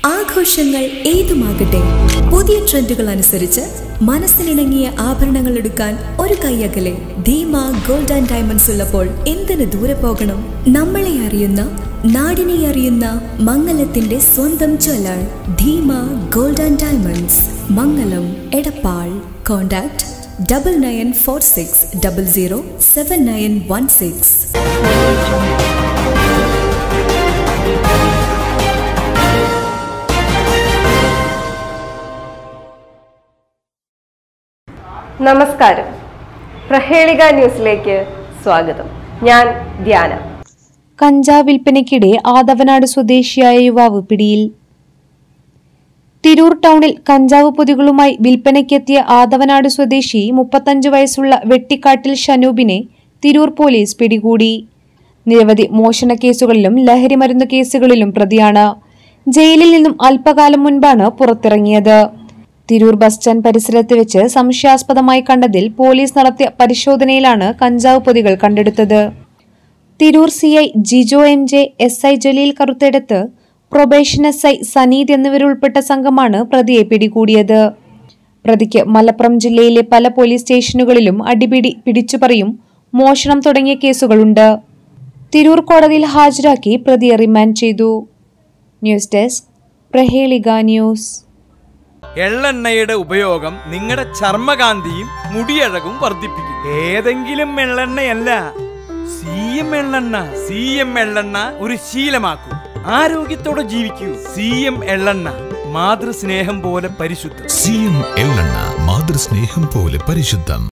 ആഘോഷങ്ങൾ ഏതുമാകട്ടെ പുതിയ ട്രെൻഡുകൾ അനുസരിച്ച് മനസ്സിനിണങ്ങിയ ആഭരണങ്ങൾ എടുക്കാൻ ഒരു കൈയകലെ ധീമ ഗോൾഡ് ആൻഡ് ഡയമണ്ട്സ് ഉള്ളപ്പോൾ എന്തിനു ദൂരെ പോകണം നമ്മളെ അറിയുന്ന നാടിനെ അറിയുന്ന മംഗലത്തിന്റെ സ്വന്തം jeweller Dheema gold and diamonds Mangalam Edappal contact double nine four six double zero seven nine one six നമസ്കാരം പ്രഹേളിക ന്യൂസിലേക്ക് സ്വാഗതം ഞാൻ ധ്യാന കഞ്ചാവ് വിൽപ്പനയ്ക്കിടെ ആദവനാട് സ്വദേശിയായ യുവാവ് പിടിയിൽ തിരൂർ ടൗണിൽ കഞ്ചാവ് പൊതികളുമായി വിൽപ്പനയ്ക്കെത്തിയ ആദവനാട് സ്വദേശി മുപ്പത്തഞ്ച് വയസ്സുള്ള വെട്ടിക്കാട്ടിൽ ഷനൂബിനെ തിരൂർ പോലീസ് പിടികൂടി നിരവധി മോഷണ കേസുകളിലും ലഹരിമരുന്ന് കേസുകളിലും പ്രതിയാണ് ജയിലിൽ നിന്നും അല്പകാലം മുൻപാണ് പുറത്തിറങ്ങിയത് തിരൂർ ബസ് സ്റ്റാൻഡ് പരിസരത്ത് വെച്ച് സംശയാസ്പദമായി കണ്ടതിൽ പോലീസ് നടത്തിയ പരിശോധനയിലാണ് കഞ്ചാവ് പൊതികൾ കണ്ടെടുത്തത് Tirur C I Jijo M J S I Jaleel കറുത്തെടുത്ത് പ്രൊബേഷൻ എസ് ഐ സനീദ് എന്നിവരുൾപ്പെട്ട സംഘമാണ് പ്രതിയെ പിടികൂടിയത് പ്രതിക്ക് മലപ്പുറം ജില്ലയിലെ പല പോലീസ് സ്റ്റേഷനുകളിലും അടിപിടി പിടിച്ചുപറിയും മോഷണം തുടങ്ങിയ കേസുകളുണ്ട് തിരൂർ കോടതിയിൽ ഹാജരാക്കി പ്രതിയെ റിമാൻഡ് ചെയ്തു ന്യൂസ് ഡെസ്ക് പ്രഹേളിക ന്യൂസ് എള്ളെണ്ണയുടെ ഉപയോഗം നിങ്ങളുടെ ചർമ്മകാന്തിയും മുടിയഴകും വർദ്ധിപ്പിക്കും ഏതെങ്കിലും എള്ളെണ്ണയല്ല സി എം എള്ളെണ്ണ സി എം എള്ളെണ്ണ ഒരു ശീലമാക്കൂ ആരോഗ്യത്തോടെ ജീവിക്കൂ സി എം എള്ളെണ്ണ മാതൃസ്നേഹം പോലെ പരിശുദ്ധം സി എം എള്ളെണ്ണ മാതൃസ്നേഹം പോലെ പരിശുദ്ധം